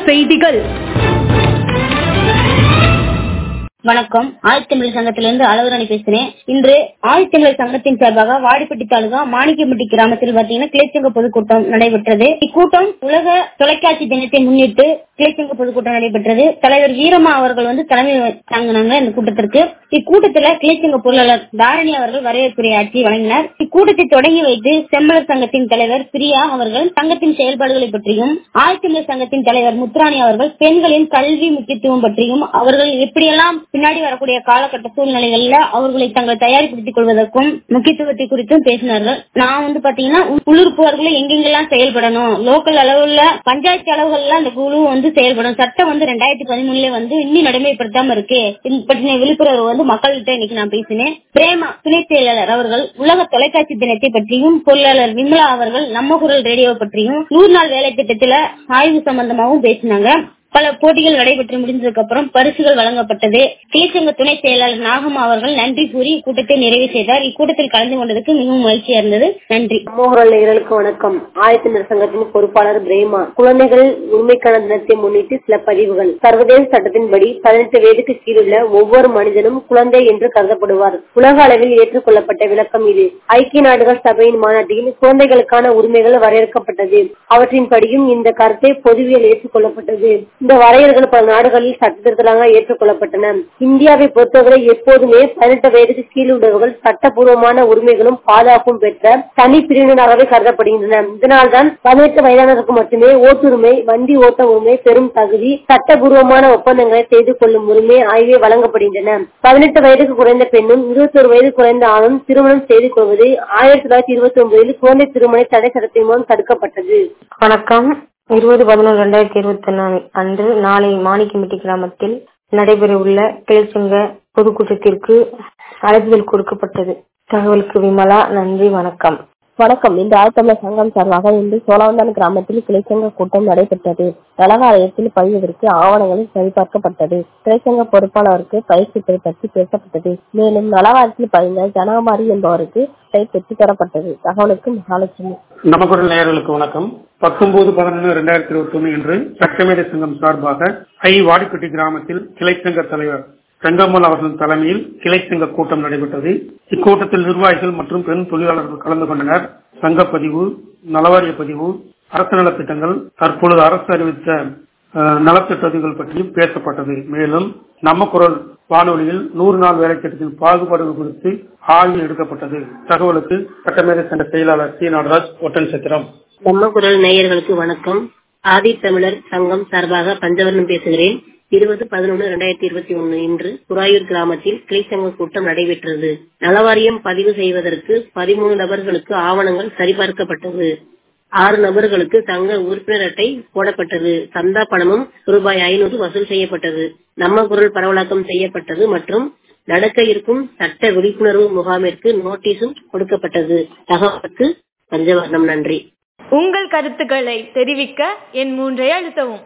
செய்திகள் வணக்கம் ஆதித்தமிழ் சங்கத்திலிருந்து அளவுரணி பேசுறேன் இன்று ஆதித்தமிழ் சங்கத்தின் சார்பாக வாடிப்பட்டி தாலுகா மாணிக்கம்பட்டி கிராமத்தில் பாத்தீங்கன்னா கிளைச்சங்க பொதுக்கூட்டம் நடைபெற்றது இக்கூட்டம் உலக தொலைக்காட்சி தினத்தை முன்னிட்டு கிளைச்சங்க பொதுக்கூட்டம் நடைபெற்றது தலைவர் வீரம்மா அவர்கள் வந்து தலைமை தாங்கினாங்க இந்த கூட்டத்திற்கு இக்கூட்டத்துல கிளைச்சங்க பொருளாளர் தாரணி அவர்கள் வரவேற்புரையாற்றி வழங்கினார் இக்கூட்டத்தை தொடங்கி வைத்து செம்மலர் சங்கத்தின் தலைவர் பிரியா அவர்கள் சங்கத்தின் செயல்பாடுகளை பற்றியும் ஆதித்தமிழர் சங்கத்தின் தலைவர் முத்துராணி அவர்கள் பெண்களின் கல்வி முக்கியத்துவம் பற்றியும் அவர்கள் எப்படியெல்லாம் பின்னாடி வரக்கூடிய காலகட்ட சூழ்நிலைகள்ல அவர்களை தங்களை தயார்படுத்திக் கொள்வதற்கும் முக்கியத்துவத்தை குறித்தும் பேசினார்கள் நான் வந்து பாத்தீங்கன்னா உள்ளுறுப்புவர்களை எங்கெங்கெல்லாம் செயல்படணும் லோக்கல் அளவுல பஞ்சாயத்து அளவுகள்ல அந்த குழு வந்து செயல்படும் சட்டம் வந்து ரெண்டாயிரத்தி பதிமூணுல வந்து இன்னும் நடைமுறைப்படுத்தாம இருக்கு இது பற்றின விழிப்புணர்வு வந்து மக்கள்கிட்ட இன்னைக்கு நான் பேசினேன் பிரேமா துணை செயலாளர் அவர்கள் உலக தொலைக்காட்சி தினத்தை பற்றியும் பொருளாளர் விமலா அவர்கள் நம்ம குரல் ரேடியோ பற்றியும் நூறு நாள் வேலை திட்டத்துல ஆய்வு சம்பந்தமாகவும் பேசினாங்க பல போட்டிகள் நடைபெற்று முடிந்ததுக்கு அப்புறம் பரிசுகள் வழங்கப்பட்டது கிளிச்சங்க துணை செயலாளர் நாகம்மா அவர்கள் நன்றி கூறி இக்கூட்டத்தை நிறைவு செய்தார் இக்கூட்டத்தில் கலந்து கொண்டதுக்கு மிகவும் மகிழ்ச்சியா இருந்தது நன்றி மோகரல் நேயர்களுக்கு வணக்கம் ஆயத்தினர் சங்கத்தின் பொறுப்பாளர் பிரேமா குழந்தைகள் உரிமைக்கான தினத்தை முன்னிட்டு சில பதிவுகள் சர்வதேச சட்டத்தின்படி பதினெட்டு வயதுக்கு கீழுள்ள ஒவ்வொரு மனிதனும் குழந்தை என்று கருதப்படுவார் உலக அளவில் ஏற்றுக்கொள்ளப்பட்ட விளக்கம் இது ஐக்கிய நாடுகள் சபையின் மாநாட்டில் குழந்தைகளுக்கான உரிமைகள் வரையறுக்கப்பட்டது அவற்றின்படியும் இந்த கருத்தை பொதுவியல் ஏற்றுக்கொள்ளப்பட்டது இந்த வரையறைகள் பல நாடுகளில் சட்டத்திருத்தலாக ஏற்றுக்கொள்ளப்பட்டன இந்தியாவை பொறுத்தவரை எப்போதுமே பதினெட்டு வயதுக்கு கீழ் உள்ளவர்கள் சட்டப்பூர்வமான உரிமைகளும் பாதுகாப்பும் பெற்ற தனி பிரிவினராகவே கருதப்படுகின்றன இதனால்தான் பதினெட்டு வயதானவருக்கு மட்டுமே ஓட்டுரிமை வண்டி ஓட்ட உரிமை பெரும் தகுதி சட்டபூர்வமான ஒப்பந்தங்களை செய்து கொள்ளும் உரிமை ஆகியவை வழங்கப்படுகின்றன பதினெட்டு வயதுக்கு குறைந்த பெண்ணும் இருபத்தொரு வயது குறைந்த ஆணும் திருமணம் செய்து கொள்வது ஆயிரத்தி தொள்ளாயிரத்தி இருபத்தி ஒன்பதில் குழந்தை திருமண தடை சட்டத்தின் மூலம் தடுக்கப்பட்டது வணக்கம் இருபது பதினொன்று ரெண்டாயிரத்தி இருபத்தி நாலு அன்று நாளை மாணிக்கம்பட்டி கிராமத்தில் நடைபெற உள்ள கிளைச்சங்க பொதுக்கூட்டத்திற்கு அழைப்புதல் கொடுக்கப்பட்டது தகவலுக்கு விமலா நன்றி வணக்கம் வணக்கம் இந்த ஆழ்த்தமிழர் சங்கம் சார்பாக இன்று சோழவந்தான் கிராமத்தில் கிளைச்சங்க கூட்டம் நடைபெற்றது நலகாலயத்தில் பதிவதற்கு ஆவணங்கள் சரிபார்க்கப்பட்டது கிளைச்சங்க பொறுப்பாளருக்கு பயிற்சி பற்றி பேசப்பட்டது மேலும் நலவாரத்தில் பதிந்த ஜனகுமாரி என்பவருக்கு பெற்று தரப்பட்டது தகவலுக்கு மகாலட்சுமி நமக்குரல் நேயர்களுக்கு வணக்கம் பத்தொன்பது பதினொன்று இரண்டாயிரத்தி இருபத்தி ஒண்ணு இன்று சட்டமேதை சங்கம் சார்பாக ஐ வாடிப்பட்டி கிராமத்தில் கிளைச்சங்க தலைவர் செங்கம்மல் அவர்களின் தலைமையில் கிளை சங்க கூட்டம் நடைபெற்றது இக்கூட்டத்தில் நிர்வாகிகள் மற்றும் பெண் தொழிலாளர்கள் கலந்து கொண்டனர் சங்கப்பதிவு நலவாரிய பதிவு அரசு நலத்திட்டங்கள் தற்பொழுது அரசு அறிவித்த நலத்திட்டங்கள் பற்றியும் பேசப்பட்டது மேலும் நம்ம குரல் வானொலியில் நூறு நாள் வேலை திட்டத்தின் பாகுபாடுகள் குறித்து ஆய்வு எடுக்கப்பட்டது தகவலுக்கு சட்டமேதை சங்க செயலாளர் சி நடராஜ் ஒட்டன் சத்திரம் நம்ம குரல் நேயர்களுக்கு வணக்கம் ஆதி தமிழர் சங்கம் சார்பாக பஞ்சவர்ணம் பேசுகிறேன் இருபது பதினொன்று இரண்டாயிரத்தி இருபத்தி ஒன்னு இன்று குராயூர் கிராமத்தில் கிளைச்சங்க கூட்டம் நடைபெற்றது நலவாரியம் பதிவு செய்வதற்கு பதிமூணு நபர்களுக்கு ஆவணங்கள் சரிபார்க்கப்பட்டது ஆறு நபர்களுக்கு சங்க உறுப்பினர் அட்டை போடப்பட்டது சந்தா பணமும் ரூபாய் ஐநூறு வசூல் செய்யப்பட்டது நம்ம குரல் பரவலாக்கம் செய்யப்பட்டது மற்றும் நடக்க இருக்கும் சட்ட விழிப்புணர்வு முகாமிற்கு நோட்டீஸும் கொடுக்கப்பட்டது தகவலுக்கு பஞ்சவர்ணம் நன்றி உங்கள் கருத்துக்களை தெரிவிக்க என் மூன்றை அழுத்தவும்